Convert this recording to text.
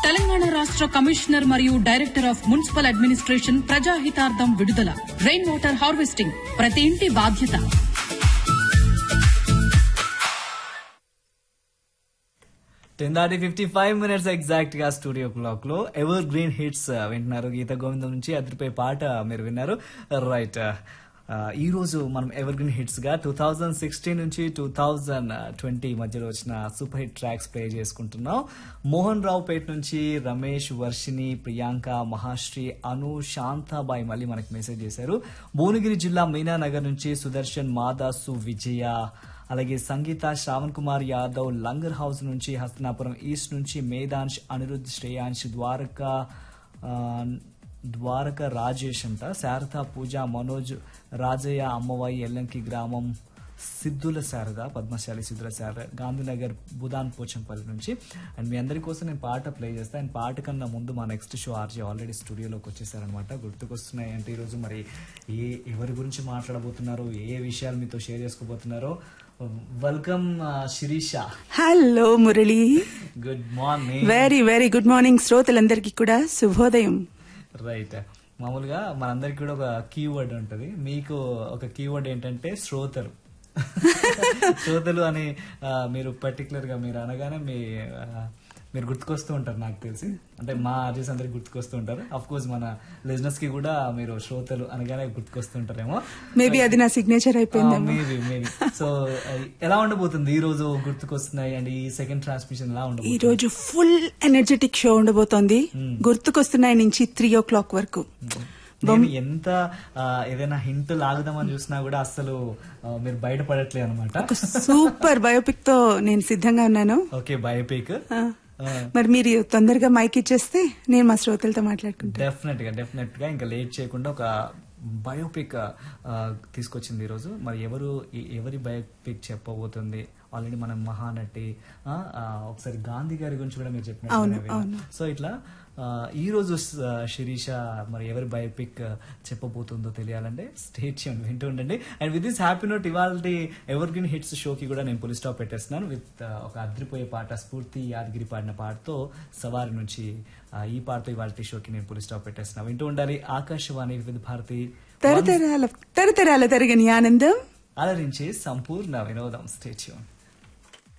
తెలంగాణ రాష్ట్ర కమిషనర్ మరియు director of municipal administration ప్రజాహితార్థం విడుదల రెయిన్ వాటర్ హార్వెస్టింగ్ ప్రతి ఇంటి బాధ్యత టెన్ దాటి ఫిఫ్టీ ఫైవ్ మినిట్స్ ఎగ్జాక్ట్ గా స్టూడియో క్లాక్ లో ఎవర్ గ్రీన్ హిట్స్ వింటున్నారు గీత గోవిందం నుంచి అదిరిపోయే పాట మీరు విన్నారు రైట్ ఈ రోజు మనం ఎవర్ గ్రీన్ హిట్స్ గా టూ థౌజండ్ సిక్స్టీన్ నుంచి టూ థౌజండ్ ట్వంటీ మధ్యలో వచ్చిన సూపర్ హిట్ ట్రాక్స్ ప్లే చేసుకుంటున్నాం మోహన్ రావు పేట నుంచి రమేష్ వర్షిని ప్రియాంక మహాశ్రీ అను శాంతాబాయి మళ్ళీ మనకి మెసేజ్ చేశారు భువనగిరి జిల్లా మీనానగర్ నుంచి సుదర్శన్ మాదాసు విజయ అలాగే సంగీత శ్రావణ్ కుమార్ యాదవ్ లంగర్ హౌస్ నుంచి హస్తనాపురం ఈస్ట్ నుంచి మేధాంశ్ అనిరుద్ శ్రేయాంశ్ ద్వారక ఆ, ద్వారక రాజేష్ అంట శారద పూజ మనోజ్ రాజయ్య అమ్మవాయి ఎల్లంకి గ్రామం సిద్ధుల శారద పద్మశాలి సిద్ధుల శారద గాంధీనగర్ బుదాన్ పోచంపల్లి నుంచి అండ్ మీ అందరి కోసం నేను పాట ప్లే చేస్తాను అండ్ పాట కన్నా ముందు మా నెక్స్ట్ షో ఆర్జే ఆల్రెడీ స్టూడియోలోకి వచ్చేసారనమాట గుర్తుకొస్తున్నాయి అంటే ఈరోజు మరి ఏ ఎవరి గురించి మాట్లాడబోతున్నారో ఏ విషయాలు మీతో షేర్ చేసుకోబోతున్నారో welcome Sirisha hello Murali good morning very very good morning శ్రోతలందరికీ కూడా శుభోదయం రైట్ మామూలుగా మనందరికి కూడా ఒక కీవర్డ్ ఉంటది మీకు ఒక కీవర్డ్ ఏంటంటే శ్రోతలు శ్రోతలు అని ఆ, మీరు పర్టికులర్ గా మీరు అనగానే మీ ఆ, మీరు గుర్తుకొస్తూ ఉంటారు నాకు తెలిసి అంటే మా ఆర్జెస్ అందరికి గుర్తుకొస్తూ ఉంటారు అఫ్ కోర్స్ మన లిజినెస్ కి కూడా మీరు శ్రోతలు అనగానే గుర్తుకొస్తూ ఉంటారేమో మేబీ అది నా సిగ్నేచర్ అయిపోయిందేమో మేబీ మేబీ సో ఎలా ఉండబోతుంది ఈ రోజు గుర్తుకొస్తున్నాయి అండ్ ఈ సెకండ్ ట్రాన్స్మిషన్ ఎలా ఈ ఉండబోతుంది రోజు ఫుల్ ఎనర్జెటిక్ షో ఉండబోతోంది గుర్తుకొస్తున్నాయి నుంచి త్రీ ఓ క్లాక్ వరకు నేను ఎంత ఆ, ఏదైనా హింట్ లాగుదామని చూసినా కూడా అసలు ఆ, మీరు బయటపడట్లే అనమాట ఒక సూపర్ బయోపిక్ తో నేను సిద్ధంగా ఉన్నాను ఓకే బయోపిక్ ఆ, మరి మీరు తొందరగా మైక్ ఇచ్చేస్తే నేను మా శ్రోతలతో మాట్లాడుకుంటాను డెఫినెట్ గా డెఫినెట్ గా ఇంకా లేట్ చేయకుండా ఒక బయోపిక్ ఆ, తీసుకొచ్చింది ఈరోజు మరి ఎవరు ఈ- ఎవరి బయోపిక్ చెప్పబోతుంది ఆల్రెడీ మనం మహానటి ఆ, ఆ, ఒకసారి గాంధీ గారి గురించి కూడా మీరు అవును, చెప్పినట్టు అవును. సో ఇట్లా ఆ, ఈ రోజు స- శిరీష మరి ఎవరి బయోపిక్ చెప్పబోతుందో తెలియాలంటే స్టేట్ వింటూ ఉండండి and with this happy note ఇవాళ ఎవర్ గ్రీన్ హిట్స్ షోకి కూడా నేను పులి స్టాప్ పెట్టేస్తున్నాను విత్ ఒక అద్రిపోయే పాట స్ఫూర్తి యాదగిరి పాడిన పాటతో సవారి నుంచి ఆ, ఈ పాటతో ఇవాళ షోకి నేను పులి స్టాప్ పెట్టేస్తున్నాను వింటూ ఉండాలి ఆకాశవాణి వివిధ భారతి తరతరాల తరతరాల తరగని ఆనందం అలరించే సంపూర్ణ వినోదం స్టేట్యూన్